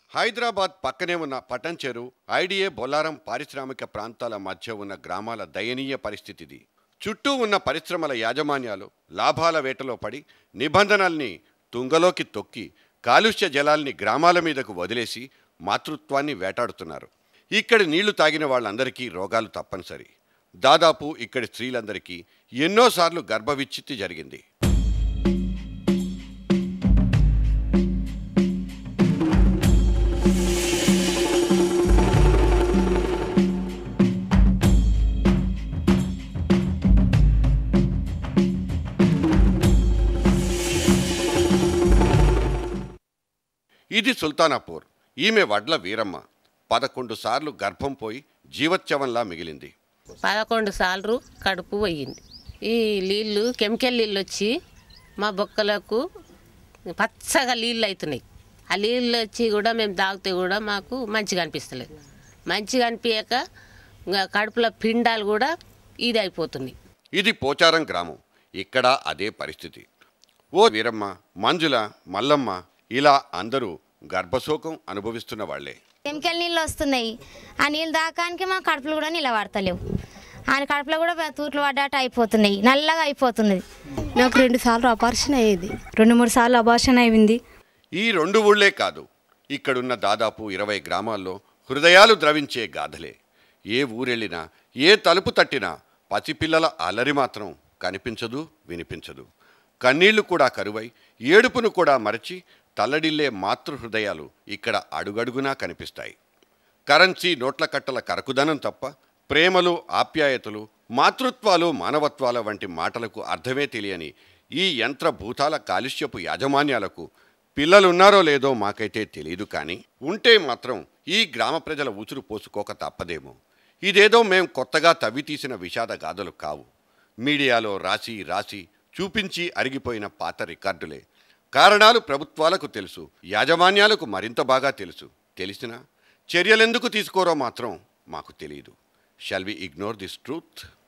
హైదరాబాద్ పక్కనే ఉన్న పటంచెరు ఐడిఏ బొల్లారం పారిశ్రామిక ప్రాంతాల మధ్య ఉన్న గ్రామాల దయనీయ పరిస్థితిది చుట్టూ ఉన్న పరిశ్రమల యాజమాన్యాలు లాభాల వేటలో పడి నిబంధనల్ని తుంగలోకి తొక్కి కాలుష్య జలాల్ని గ్రామాల మీదకు వదిలేసి మాతృత్వాన్ని వేటాడుతున్నారు ఇక్కడి నీళ్లు తాగిన వాళ్ళందరికీ రోగాలు తప్పనిసరి దాదాపు ఇక్కడి స్త్రీలందరికీ ఎన్నోసార్లు గర్భవిచ్ఛిత్తి జరిగింది ఇది సుల్తానాపూర్ ఈమె వడ్ల వీరమ్మ పదకొండు సార్లు గర్భం పోయి జీవోత్సవంలా మిగిలింది పదకొండు సార్లు కడుపు పోయింది ఈ నీళ్ళు కెమికల్ నీళ్ళు వచ్చి మా బొక్కలకు పచ్చగా నీళ్ళు అవుతున్నాయి ఆ నీళ్ళు వచ్చి కూడా మేము తాగితే కూడా మాకు మంచిగా అనిపిస్తలేదు మంచిగా అనిపించక ఇంకా కడుపులో పిండాలు కూడా ఇది అయిపోతున్నాయి ఇది పోచారం గ్రామం ఇక్కడ అదే పరిస్థితి ఓ వీరమ్మ మంజుల మల్లమ్మ ఇలా అందరూ గర్భశోకం అనుభవిస్తున్న వాళ్లే కెమికల్ నీళ్ళు వస్తున్నాయి ఆ నీళ్ళు దాకానికి మా కడుపులు కూడా నిలబడతలేవు ఆ కడుపులో కూడా తూట్లు పడ్డట్టు అయిపోతున్నాయి నల్లగా అయిపోతున్నది నాకు రెండు సార్లు ఆపరేషన్ అయ్యేది రెండు మూడు సార్లు అబార్షన్ అయింది ఈ రెండు ఊళ్ళే కాదు ఇక్కడున్న దాదాపు ఇరవై గ్రామాల్లో హృదయాలు ద్రవించే గాథలే ఏ ఊరెళ్ళినా ఏ తలుపు తట్టినా పసిపిల్లల అలరి మాత్రం కనిపించదు వినిపించదు కన్నీళ్లు కూడా కరువై ఏడుపును కూడా మరచి తల్లడిల్లే మాతృహృదయాలు ఇక్కడ అడుగడుగునా కనిపిస్తాయి కరెన్సీ నోట్ల కట్టల కరకుదనం తప్ప ప్రేమలు ఆప్యాయతలు మాతృత్వాలు మానవత్వాల వంటి మాటలకు అర్థమే తెలియని ఈ యంత్ర భూతాల కాలుష్యపు యాజమాన్యాలకు పిల్లలున్నారో లేదో మాకైతే తెలియదు కానీ ఉంటే మాత్రం ఈ గ్రామ ప్రజల ఉసురు పోసుకోక తప్పదేమో ఇదేదో మేం కొత్తగా తవ్వి తీసిన విషాద గాథలు కావు మీడియాలో రాసి రాసి చూపించి అరిగిపోయిన పాత రికార్డులే కారణాలు ప్రభుత్వాలకు తెలుసు యాజమాన్యాలకు మరింత బాగా తెలుసు తెలిసినా చర్యలెందుకు తీసుకోరో మాత్రం మాకు తెలియదు shall we ignore this truth